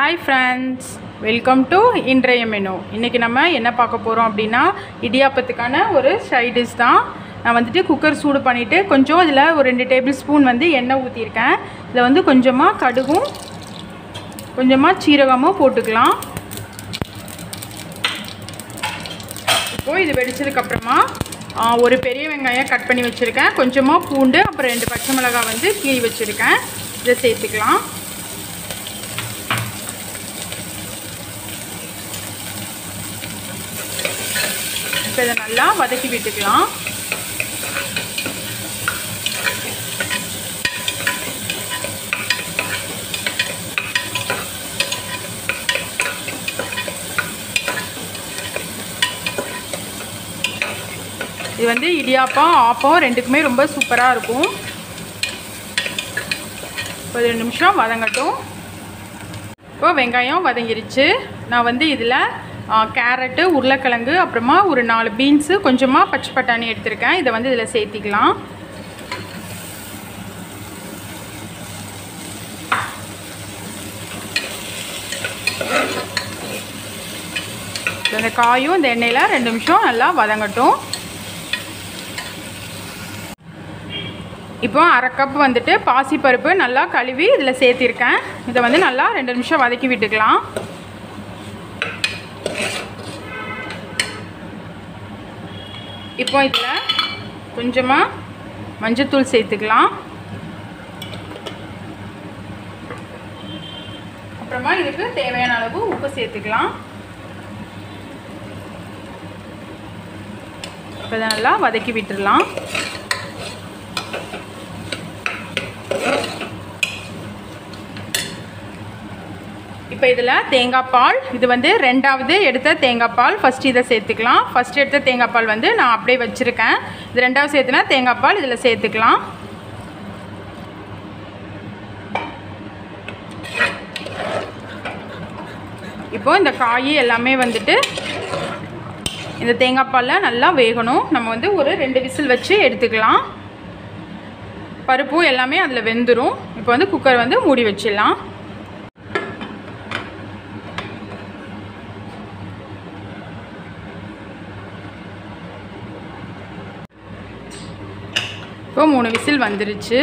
hi friends welcome to இன்றைய menu இன்றைக்கி நம்ம என்ன பார்க்க போகிறோம் அப்படின்னா இடியாப்பத்துக்கான ஒரு சைட் டிஷ் தான் நான் வந்துட்டு குக்கர் சூடு பண்ணிவிட்டு கொஞ்சம் இதில் ஒரு ரெண்டு டேபிள் ஸ்பூன் வந்து எண்ணெய் ஊற்றிருக்கேன் இதில் வந்து கொஞ்சமாக கடுகும் கொஞ்சமாக சீரகமும் போட்டுக்கலாம் இப்போது இது வெடிச்சதுக்கப்புறமா ஒரு பெரிய வெங்காயம் கட் பண்ணி வச்சுருக்கேன் கொஞ்சமாக பூண்டு அப்புறம் ரெண்டு பச்சை மிளகாய் வந்து கீறி வச்சுருக்கேன் இதை சேர்த்துக்கலாம் இப்போ இதை நல்லா வதக்கி விட்டுக்கலாம் இது வந்து இடியாப்பம் ஆப்பம் ரெண்டுக்குமே ரொம்ப சூப்பராக இருக்கும் ஒரு ரெண்டு நிமிஷம் வதங்கட்டும் இப்போ வெங்காயம் வதங்கிருச்சு நான் வந்து இதில் கேரட்டு உருளைக்கிழங்கு அப்புறமா ஒரு நாலு பீன்ஸு கொஞ்சமாக பச்சை பட்டாணி எடுத்திருக்கேன் இதை வந்து இதில் சேர்த்திக்கலாம் இந்த காயும் இந்த எண்ணெயில் ரெண்டு நிமிஷம் நல்லா வதங்கட்டும் இப்போ அரை கப் வந்துட்டு பாசிப்பருப்பு நல்லா கழுவி இதில் சேர்த்திருக்கேன் இதை வந்து நல்லா ரெண்டு நிமிஷம் வதக்கி விட்டுக்கலாம் இப்போ இதில் கொஞ்சமாக மஞ்சத்தூள் சேர்த்துக்கலாம் அப்புறமா இதுக்கு தேவையான அளவு உப்பு சேர்த்துக்கலாம் இப்போ இதை நல்லா வதக்கி விட்டுடலாம் இப்போ இதில் தேங்காய் பால் இது வந்து ரெண்டாவது எடுத்த தேங்காய் பால் ஃபஸ்ட் இதை சேர்த்துக்கலாம் ஃபஸ்ட் எடுத்த தேங்காய் பால் வந்து நான் அப்படியே வச்சுருக்கேன் இது ரெண்டாவது சேர்த்துனா தேங்காய் பால் இதில் சேர்த்துக்கலாம் இப்போ இந்த காய் எல்லாமே வந்துட்டு இந்த தேங்காய் பாலில் நல்லா வேகணும் நம்ம வந்து ஒரு ரெண்டு விசில் வச்சு எடுத்துக்கலாம் பருப்பும் எல்லாமே அதில் வெந்துடும் இப்போ வந்து குக்கர் வந்து மூடி வச்சிடலாம் இப்போ மூணு விசில் வந்துருச்சு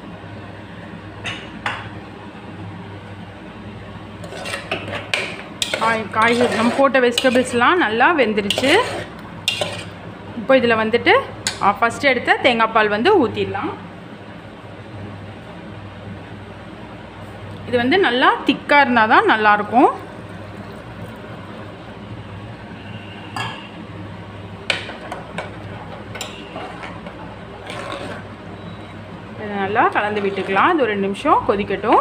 காய் காய்கறி நம்ம போட்ட வெஜிடபிள்ஸ்லாம் நல்லா வெந்துருச்சு இப்போ இதில் வந்துட்டு ஃபஸ்ட்டு எடுத்த தேங்காய் பால் வந்து ஊற்றிடலாம் இது வந்து நல்லா திக்காக இருந்தால் தான் நல்லாயிருக்கும் இதை நல்லா கலந்து விட்டுக்கலாம் இது ஒரு ரெண்டு நிமிஷம் கொதிக்கட்டும்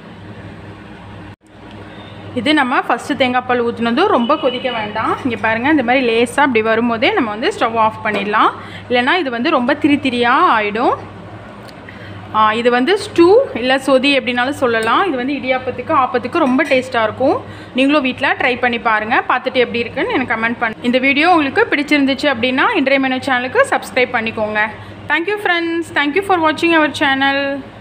இது நம்ம ஃபஸ்ட்டு தேங்காய் பால் ஊற்றினதும் ரொம்ப கொதிக்க வேண்டாம் இங்கே பாருங்கள் இந்த மாதிரி லேஸாக அப்படி வரும்போதே நம்ம வந்து ஸ்டவ் ஆஃப் பண்ணிடலாம் இல்லைனா இது வந்து ரொம்ப திரி திரியாக ஆகிடும் இது வந்து ஸ்டூ இல்லை சொதி எப்படினாலும் சொல்லலாம் இது வந்து இடியாப்பத்துக்கு ஆப்பத்துக்கு ரொம்ப டேஸ்ட்டாக இருக்கும் நீங்களும் வீட்டில் ட்ரை பண்ணி பாருங்கள் பார்த்துட்டு எப்படி இருக்குன்னு எனக்கு கமெண்ட் பண்ண இந்த வீடியோ உங்களுக்கு பிடிச்சிருந்துச்சு அப்படின்னா இன்றைய மெனு சேனலுக்கு சப்ஸ்கிரைப் பண்ணிக்கோங்க தேங்க்யூ ஃப்ரெண்ட்ஸ் தேங்க்யூ ஃபார் வாட்சிங் அவர் சேனல்